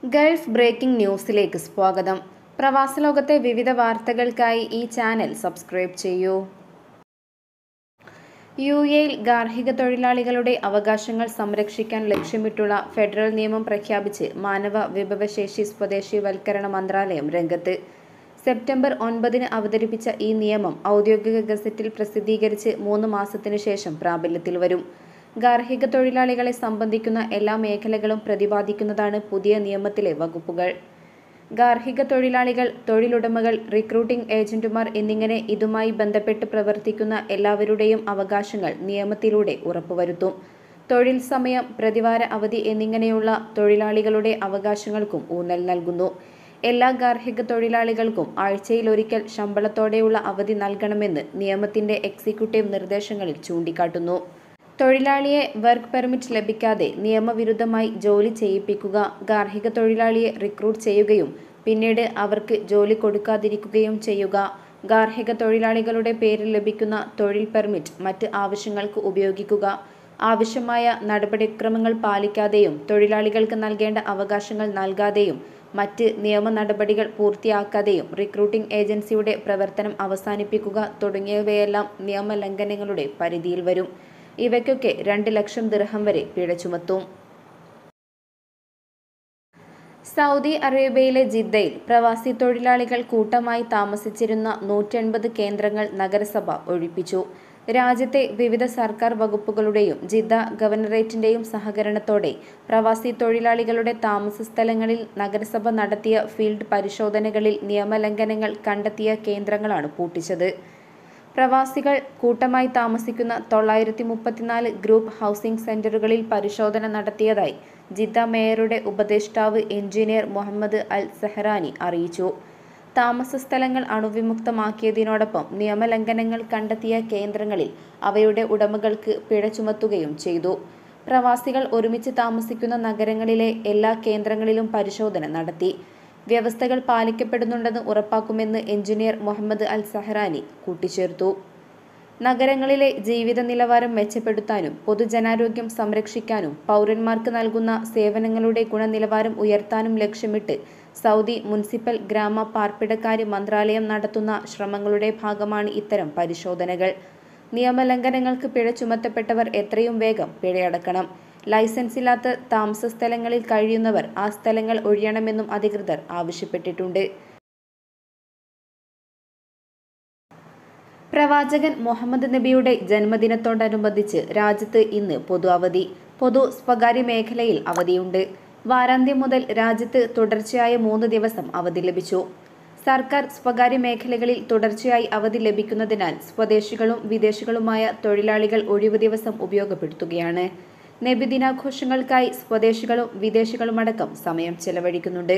Gulf breaking ന്യൂസിലേക്ക് സ്വാഗതം പ്രവാസ ലോകത്തെ വിവിധ വാർത്തകൾക്കായി ഈ ചാനൽ സബ്സ്ക്രൈബ് ചെയ്യൂ യു എയിൽ ഗാർഹിക തൊഴിലാളികളുടെ അവകാശങ്ങൾ സംരക്ഷിക്കാൻ ലക്ഷ്യമിട്ടുള്ള ഫെഡറൽ നിയമം പ്രഖ്യാപിച്ച് മാനവ വിഭവശേഷി സ്വദേശിവൽക്കരണ മന്ത്രാലയം രംഗത്ത് സെപ്റ്റംബർ ഒൻപതിന് അവതരിപ്പിച്ച ഈ നിയമം ഔദ്യോഗിക ഗസറ്റിൽ പ്രസിദ്ധീകരിച്ച് മൂന്ന് മാസത്തിനു ശേഷം പ്രാബല്യത്തിൽ വരും ഗാർഹിക തൊഴിലാളികളെ സംബന്ധിക്കുന്ന എല്ലാ മേഖലകളും പ്രതിപാദിക്കുന്നതാണ് പുതിയ നിയമത്തിലെ വകുപ്പുകൾ ഗാർഹിക തൊഴിലാളികൾ തൊഴിലുടമകൾ റിക്രൂട്ടിംഗ് ഏജന്റുമാർ എന്നിങ്ങനെ ഇതുമായി ബന്ധപ്പെട്ട് പ്രവർത്തിക്കുന്ന എല്ലാവരുടെയും അവകാശങ്ങൾ നിയമത്തിലൂടെ ഉറപ്പുവരുത്തും തൊഴിൽ സമയം പ്രതിവാര അവധി എന്നിങ്ങനെയുള്ള തൊഴിലാളികളുടെ അവകാശങ്ങൾക്കും ഊന്നൽ നൽകുന്നു എല്ലാ ഗാർഹിക തൊഴിലാളികൾക്കും ആഴ്ചയിലൊരിക്കൽ ശമ്പളത്തോടെയുള്ള അവധി നൽകണമെന്ന് നിയമത്തിന്റെ എക്സിക്യൂട്ടീവ് നിർദ്ദേശങ്ങളിൽ ചൂണ്ടിക്കാട്ടുന്നു തൊഴിലാളിയെ വർക്ക് പെർമിറ്റ് ലഭിക്കാതെ നിയമവിരുദ്ധമായി ജോലി ചെയ്യിപ്പിക്കുക ഗാർഹിക തൊഴിലാളിയെ റിക്രൂട്ട് ചെയ്യുകയും പിന്നീട് അവർക്ക് ജോലി കൊടുക്കാതിരിക്കുകയും ചെയ്യുക ഗാർഹിക തൊഴിലാളികളുടെ പേരിൽ ലഭിക്കുന്ന തൊഴിൽ പെർമിറ്റ് മറ്റ് ആവശ്യങ്ങൾക്ക് ഉപയോഗിക്കുക ആവശ്യമായ നടപടിക്രമങ്ങൾ പാലിക്കാതെയും തൊഴിലാളികൾക്ക് നൽകേണ്ട അവകാശങ്ങൾ നൽകാതെയും മറ്റ് നിയമ നടപടികൾ പൂർത്തിയാക്കാതെയും റിക്രൂട്ടിംഗ് ഏജൻസിയുടെ പ്രവർത്തനം അവസാനിപ്പിക്കുക തുടങ്ങിയവയെല്ലാം നിയമലംഘനങ്ങളുടെ പരിധിയിൽ വരും ഇവയ്ക്കൊക്കെ രണ്ട് ലക്ഷം ദിർഹം വരെ പിഴ ചുമത്തും സൗദി അറേബ്യയിലെ ജിദ്ദയിൽ പ്രവാസി തൊഴിലാളികൾ കൂട്ടമായി താമസിച്ചിരുന്ന നൂറ്റൻപത് കേന്ദ്രങ്ങൾ നഗരസഭ ഒഴിപ്പിച്ചു രാജ്യത്തെ വിവിധ സർക്കാർ വകുപ്പുകളുടെയും ജിദ്ദ ഗവർണറേറ്റിന്റെയും സഹകരണത്തോടെ പ്രവാസി തൊഴിലാളികളുടെ താമസ സ്ഥലങ്ങളിൽ നഗരസഭ നടത്തിയ ഫീൽഡ് പരിശോധനകളിൽ നിയമലംഘനങ്ങൾ കണ്ടെത്തിയ കേന്ദ്രങ്ങളാണ് പൂട്ടിച്ചത് പ്രവാസികൾ കൂട്ടമായി താമസിക്കുന്ന തൊള്ളായിരത്തി മുപ്പത്തിനാല് ഗ്രൂപ്പ് ഹൗസിംഗ് സെന്ററുകളിൽ പരിശോധന നടത്തിയതായി ജിദ്ദ മേയറുടെ ഉപദേഷ്ടാവ് എഞ്ചിനീയർ മുഹമ്മദ് അൽ സെഹ്റാനി അറിയിച്ചു താമസ സ്ഥലങ്ങൾ അണുവിമുക്തമാക്കിയതിനോടൊപ്പം നിയമലംഘനങ്ങൾ കണ്ടെത്തിയ കേന്ദ്രങ്ങളിൽ അവയുടെ ഉടമകൾക്ക് പിഴ ചുമത്തുകയും ചെയ്തു പ്രവാസികൾ ഒരുമിച്ച് താമസിക്കുന്ന നഗരങ്ങളിലെ എല്ലാ കേന്ദ്രങ്ങളിലും പരിശോധന നടത്തി വ്യവസ്ഥകൾ പാലിക്കപ്പെടുന്നുണ്ടെന്ന് ഉറപ്പാക്കുമെന്ന് എഞ്ചിനീയർ മുഹമ്മദ് അൽ സഹ്റാനി കൂട്ടിച്ചേർത്തു നഗരങ്ങളിലെ ജീവിത നിലവാരം മെച്ചപ്പെടുത്താനും പൊതുജനാരോഗ്യം സംരക്ഷിക്കാനും പൗരന്മാർക്ക് നൽകുന്ന സേവനങ്ങളുടെ ഗുണനിലവാരം ഉയർത്താനും ലക്ഷ്യമിട്ട് സൗദി മുനിസിപ്പൽ ഗ്രാമ പാർപ്പിടക്കാര്യ മന്ത്രാലയം നടത്തുന്ന ശ്രമങ്ങളുടെ ഭാഗമാണ് ഇത്തരം പരിശോധനകൾ നിയമലംഘനങ്ങൾക്ക് പിഴ ചുമത്തപ്പെട്ടവർ എത്രയും വേഗം പിഴയടക്കണം ലൈസൻസ് ഇല്ലാത്ത താമസ സ്ഥലങ്ങളിൽ കഴിയുന്നവർ ആ സ്ഥലങ്ങൾ ഒഴിയണമെന്നും അധികൃതർ ആവശ്യപ്പെട്ടിട്ടുണ്ട് പ്രവാചകൻ മുഹമ്മദ് നബിയുടെ ജന്മദിനത്തോടനുബന്ധിച്ച് രാജ്യത്ത് ഇന്ന് പൊതു അവധി പൊതു സ്വകാര്യ മേഖലയിൽ അവധിയുണ്ട് വാരാന്ത്യം മുതൽ രാജ്യത്ത് തുടർച്ചയായ മൂന്ന് ദിവസം അവധി ലഭിച്ചു സർക്കാർ സ്വകാര്യ മേഖലകളിൽ തുടർച്ചയായി അവധി ലഭിക്കുന്നതിനാൽ സ്വദേശികളും വിദേശികളുമായ തൊഴിലാളികൾ ഒഴിവു ദിവസം ഉപയോഗപ്പെടുത്തുകയാണ് നബിദിനാഘോഷങ്ങൾക്കായി സ്വദേശികളും വിദേശികളുമടക്കം സമയം ചെലവഴിക്കുന്നുണ്ട്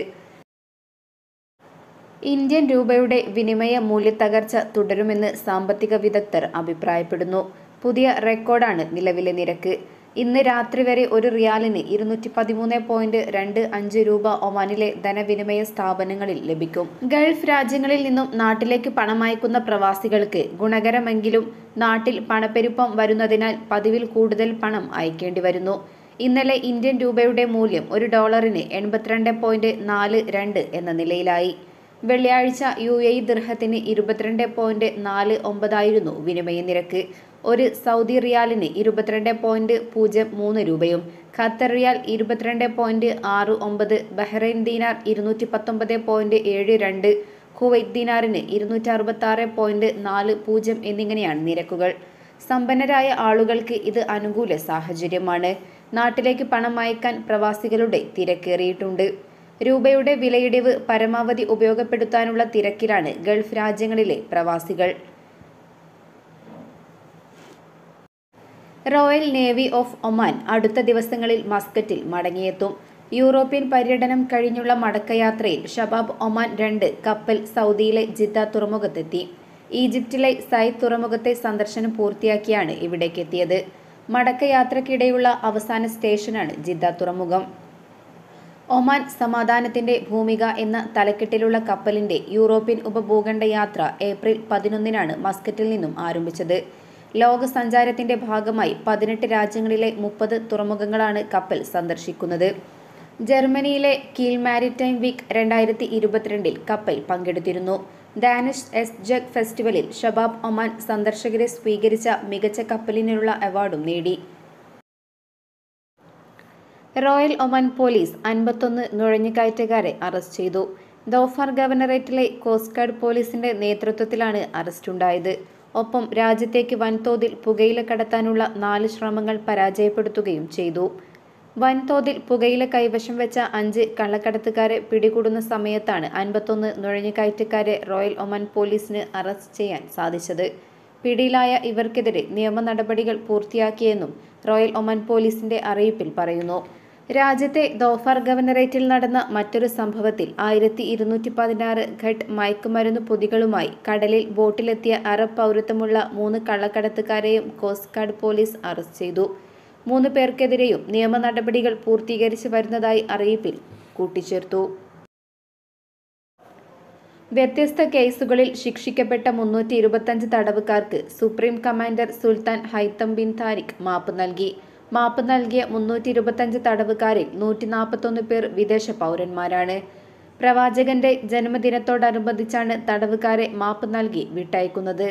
ഇന്ത്യൻ രൂപയുടെ വിനിമയ മൂല്യത്തകർച്ച തുടരുമെന്ന് സാമ്പത്തിക വിദഗ്ധർ അഭിപ്രായപ്പെടുന്നു പുതിയ റെക്കോർഡാണ് നിലവിലെ നിരക്ക് ഇന്ന് രാത്രി വരെ ഒരു റിയാലിന് ഇരുന്നൂറ്റി പതിമൂന്ന് പോയിന്റ് രണ്ട് അഞ്ച് രൂപ ഒമാനിലെ ധനവിനിമയ സ്ഥാപനങ്ങളിൽ ലഭിക്കും ഗൾഫ് രാജ്യങ്ങളിൽ നിന്നും നാട്ടിലേക്ക് പണം അയക്കുന്ന പ്രവാസികൾക്ക് ഗുണകരമെങ്കിലും നാട്ടിൽ പണപ്പെരുപ്പം വരുന്നതിനാൽ പതിവിൽ കൂടുതൽ പണം അയക്കേണ്ടി വരുന്നു ഇന്നലെ ഇന്ത്യൻ രൂപയുടെ മൂല്യം ഒരു ഡോളറിന് എൺപത്തിരണ്ട് പോയിന്റ് നാല് രണ്ട് എന്ന നിലയിലായി വെള്ളിയാഴ്ച യു എ ദിർഹത്തിന് ഇരുപത്തിരണ്ട് പോയിന്റ് നാല് ഒമ്പതായിരുന്നു വിനിമയ നിരക്ക് ഒരു സൗദി റിയാലിന് ഇരുപത്തിരണ്ട് പോയിന്റ് പൂജ്യം മൂന്ന് രൂപയും ഖത്തർ റിയാൽ ഇരുപത്തിരണ്ട് പോയിന്റ് ആറ് ഒമ്പത് ബഹ്റൈൻ ദീനാർ ഇരുന്നൂറ്റി പത്തൊമ്പത് പോയിന്റ് ഏഴ് രണ്ട് കുവൈറ്റ് ദീനാറിന് ഇരുന്നൂറ്റി അറുപത്തി ആറ് പോയിന്റ് നാല് പൂജ്യം എന്നിങ്ങനെയാണ് നിരക്കുകൾ സമ്പന്നരായ ആളുകൾക്ക് ഇത് അനുകൂല സാഹചര്യമാണ് നാട്ടിലേക്ക് പണം അയക്കാൻ പ്രവാസികളുടെ തിരക്കേറിയിട്ടുണ്ട് രൂപയുടെ വിലയിടിവ് പരമാവധി ഉപയോഗപ്പെടുത്താനുള്ള തിരക്കിലാണ് ഗൾഫ് രാജ്യങ്ങളിലെ പ്രവാസികൾ റോയൽ നേവി ഓഫ് ഒമാൻ അടുത്ത ദിവസങ്ങളിൽ മസ്കറ്റിൽ മടങ്ങിയെത്തും യൂറോപ്യൻ പര്യടനം കഴിഞ്ഞുള്ള മടക്കയാത്രയിൽ ഷബാബ് ഒമാൻ രണ്ട് കപ്പൽ സൗദിയിലെ ജിദ്ദ തുറമുഖത്തെത്തി ഈജിപ്തിലെ സൈദ് തുറമുഖത്തെ സന്ദർശനം പൂർത്തിയാക്കിയാണ് ഇവിടേക്ക് എത്തിയത് മടക്കയാത്രക്കിടെയുള്ള അവസാന സ്റ്റേഷനാണ് ജിദ്ദ തുറമുഖം ഒമാൻ സമാധാനത്തിന്റെ ഭൂമിക എന്ന തലക്കെട്ടിലുള്ള കപ്പലിന്റെ യൂറോപ്യൻ ഉപഭൂഖണ്ഡ യാത്ര ഏപ്രിൽ പതിനൊന്നിനാണ് മസ്കറ്റിൽ നിന്നും ആരംഭിച്ചത് ലോക സഞ്ചാരത്തിന്റെ ഭാഗമായി പതിനെട്ട് രാജ്യങ്ങളിലെ മുപ്പത് തുറമുഖങ്ങളാണ് കപ്പൽ സന്ദർശിക്കുന്നത് ജർമ്മനിയിലെ കീൽ മാരിടൈം വീക്ക് രണ്ടായിരത്തി ഇരുപത്തിരണ്ടിൽ കപ്പൽ പങ്കെടുത്തിരുന്നു ഡാനിഷ് എസ് ജഗ് ഫെസ്റ്റിവലിൽ ഷബാബ് ഒമാൻ സന്ദർശകരെ സ്വീകരിച്ച മികച്ച കപ്പലിനുള്ള അവാർഡും നേടി റോയൽ ഒമാൻ പോലീസ് അൻപത്തൊന്ന് നുഴഞ്ഞുകയറ്റക്കാരെ അറസ്റ്റ് ചെയ്തു ദോഫാർ ഗവർണറേറ്റിലെ കോസ്റ്റ് ഗാർഡ് പോലീസിന്റെ നേതൃത്വത്തിലാണ് അറസ്റ്റുണ്ടായത് ഒപ്പം രാജ്യത്തേക്ക് വൻതോതിൽ പുകയില കടത്താനുള്ള നാല് ശ്രമങ്ങൾ പരാജയപ്പെടുത്തുകയും ചെയ്തു വൻതോതിൽ പുകയില കൈവശം വെച്ച അഞ്ച് കള്ളക്കടത്തുകാരെ പിടികൂടുന്ന സമയത്താണ് അൻപത്തൊന്ന് നുഴഞ്ഞുകയറ്റക്കാരെ റോയൽ ഒമാൻ പോലീസിന് അറസ്റ്റ് ചെയ്യാൻ സാധിച്ചത് പിടിയിലായ ഇവർക്കെതിരെ നിയമ നടപടികൾ പൂർത്തിയാക്കിയെന്നും റോയൽ ഒമാൻ പോലീസിന്റെ അറിയിപ്പിൽ പറയുന്നു രാജ്യത്തെ ദോഫാർ ഗവർണറേറ്റിൽ നടന്ന മറ്റൊരു സംഭവത്തിൽ ആയിരത്തി ഇരുന്നൂറ്റി പതിനാറ് ഘട്ട് മയക്കുമരുന്ന് പൊതികളുമായി കടലിൽ ബോട്ടിലെത്തിയ അറബ് പൗരത്വമുള്ള മൂന്ന് കള്ളക്കടത്തുകാരെയും കോസ്റ്റ് ഗാർഡ് പോലീസ് അറസ്റ്റ് ചെയ്തു മൂന്ന് പേർക്കെതിരെയും നിയമ നടപടികൾ പൂർത്തീകരിച്ചു വരുന്നതായി അറിയിപ്പിൽ കൂട്ടിച്ചേർത്തു വ്യത്യസ്ത കേസുകളിൽ ശിക്ഷിക്കപ്പെട്ട മുന്നൂറ്റി ഇരുപത്തഞ്ച് തടവുകാർക്ക് supreme commander Sultan Haitham bin Tariq മാപ്പ് നൽകി മാപ്പ് നൽകിയ മുന്നൂറ്റി ഇരുപത്തഞ്ച് തടവുകാരിൽ നൂറ്റി നാൽപ്പത്തൊന്ന് പേർ വിദേശ പൗരന്മാരാണ് പ്രവാചകന്റെ ജന്മദിനത്തോടനുബന്ധിച്ചാണ് തടവുകാരെ മാപ്പ് നൽകി വിട്ടയക്കുന്നത്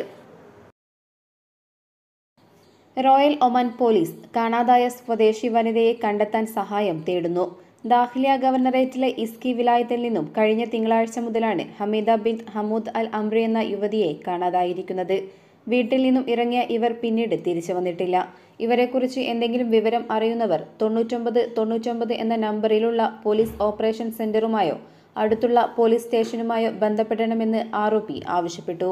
റോയൽ ഒമാൻ പോലീസ് കാണാതായ സ്വദേശി വനിതയെ കണ്ടെത്താൻ സഹായം തേടുന്നു ദാഖിലിയ ഗവർണറേറ്റിലെ ഇസ്കി വിലായത്തിൽ നിന്നും കഴിഞ്ഞ തിങ്കളാഴ്ച മുതലാണ് Hamida bin Hamood Al Amri എന്ന യുവതിയെ കാണാതായിരിക്കുന്നത് വീട്ടിൽ നിന്നും ഇറങ്ങിയ ഇവർ പിന്നീട് തിരിച്ചു വന്നിട്ടില്ല ഇവരെക്കുറിച്ച് എന്തെങ്കിലും വിവരം അറിയുന്നവർ തൊണ്ണൂറ്റൊമ്പത് തൊണ്ണൂറ്റൊമ്പത് എന്ന നമ്പറിലുള്ള പോലീസ് ഓപ്പറേഷൻ സെന്ററുമായോ അടുത്തുള്ള പോലീസ് സ്റ്റേഷനുമായോ ബന്ധപ്പെടണമെന്ന് ആരോപി ആവശ്യപ്പെട്ടു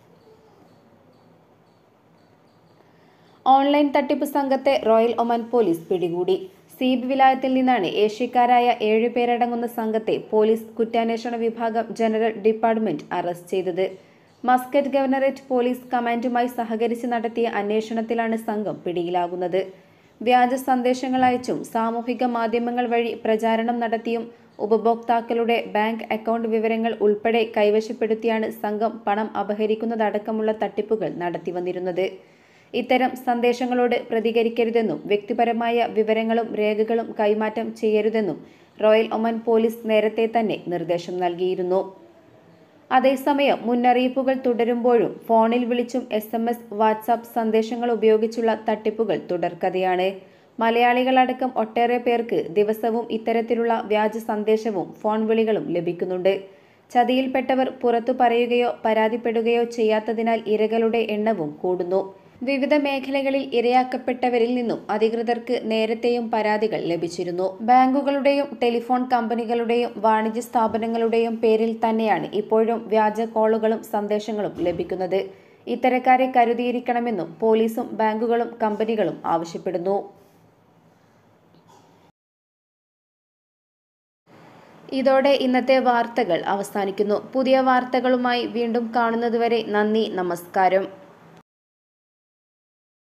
ഓൺലൈൻ തട്ടിപ്പ് സംഘത്തെ റോയൽ ഒമാൻ പോലീസ് പിടികൂടി സീബ് വിലായത്തിൽ നിന്നാണ് ഏഷ്യക്കാരായ ഏഴുപേരടങ്ങുന്ന സംഘത്തെ പോലീസ് കുറ്റാന്വേഷണ വിഭാഗം ജനറൽ ഡിപ്പാർട്ട്മെന്റ് അറസ്റ്റ് ചെയ്തത് മസ്കറ്റ് ഗവർണറേറ്റ് പോലീസ് കമാൻഡുമായി സഹകരിച്ച് നടത്തിയ അന്വേഷണത്തിലാണ് സംഘം പിടിയിലാകുന്നത് വ്യാജ സന്ദേശങ്ങൾ അയച്ചും സാമൂഹിക മാധ്യമങ്ങൾ വഴി പ്രചാരണം നടത്തിയും ഉപഭോക്താക്കളുടെ ബാങ്ക് അക്കൗണ്ട് വിവരങ്ങൾ ഉൾപ്പെടെ കൈവശപ്പെടുത്തിയാണ് സംഘം പണം അപഹരിക്കുന്നതടക്കമുള്ള തട്ടിപ്പുകൾ നടത്തിവന്നിരുന്നത് ഇത്തരം സന്ദേശങ്ങളോട് പ്രതികരിക്കരുതെന്നും വ്യക്തിപരമായ വിവരങ്ങളും രേഖകളും കൈമാറ്റം ചെയ്യരുതെന്നും റോയൽ ഒമാൻ പോലീസ് നേരത്തെ തന്നെ നിർദ്ദേശം നൽകിയിരുന്നു അതേസമയം മുന്നറിയിപ്പുകൾ തുടരുമ്പോഴും ഫോണിൽ വിളിച്ചും എസ് എം എസ് വാട്സാപ്പ് സന്ദേശങ്ങൾ ഉപയോഗിച്ചുള്ള തട്ടിപ്പുകൾ തുടർക്കഥയാണ് മലയാളികളടക്കം ഒട്ടേറെ പേർക്ക് ദിവസവും ഇത്തരത്തിലുള്ള വ്യാജ സന്ദേശവും ഫോൺ വിളികളും ലഭിക്കുന്നുണ്ട് ചതിയിൽപ്പെട്ടവർ പുറത്തു പറയുകയോ പരാതിപ്പെടുകയോ ചെയ്യാത്തതിനാൽ ഇരകളുടെ എണ്ണവും കൂടുന്നു വിവിധ മേഖലകളിൽ ഇരയാക്കപ്പെട്ടവരിൽ നിന്നും അധികൃതർക്ക് നേരത്തെയും പരാതികൾ ലഭിച്ചിരുന്നു ബാങ്കുകളുടെയും ടെലിഫോൺ കമ്പനികളുടെയും വാണിജ്യ സ്ഥാപനങ്ങളുടെയും പേരിൽ തന്നെയാണ് ഇപ്പോഴും വ്യാജ കോളുകളും സന്ദേശങ്ങളും ലഭിക്കുന്നത് ഇത്തരക്കാരെ കരുതിയിരിക്കണമെന്നും പോലീസും ബാങ്കുകളും കമ്പനികളും ആവശ്യപ്പെടുന്നു ഇതോടെ ഇന്നത്തെ വാർത്തകൾ അവസാനിക്കുന്നു പുതിയ വാർത്തകളുമായി വീണ്ടും കാണുന്നതുവരെ നന്ദി നമസ്കാരം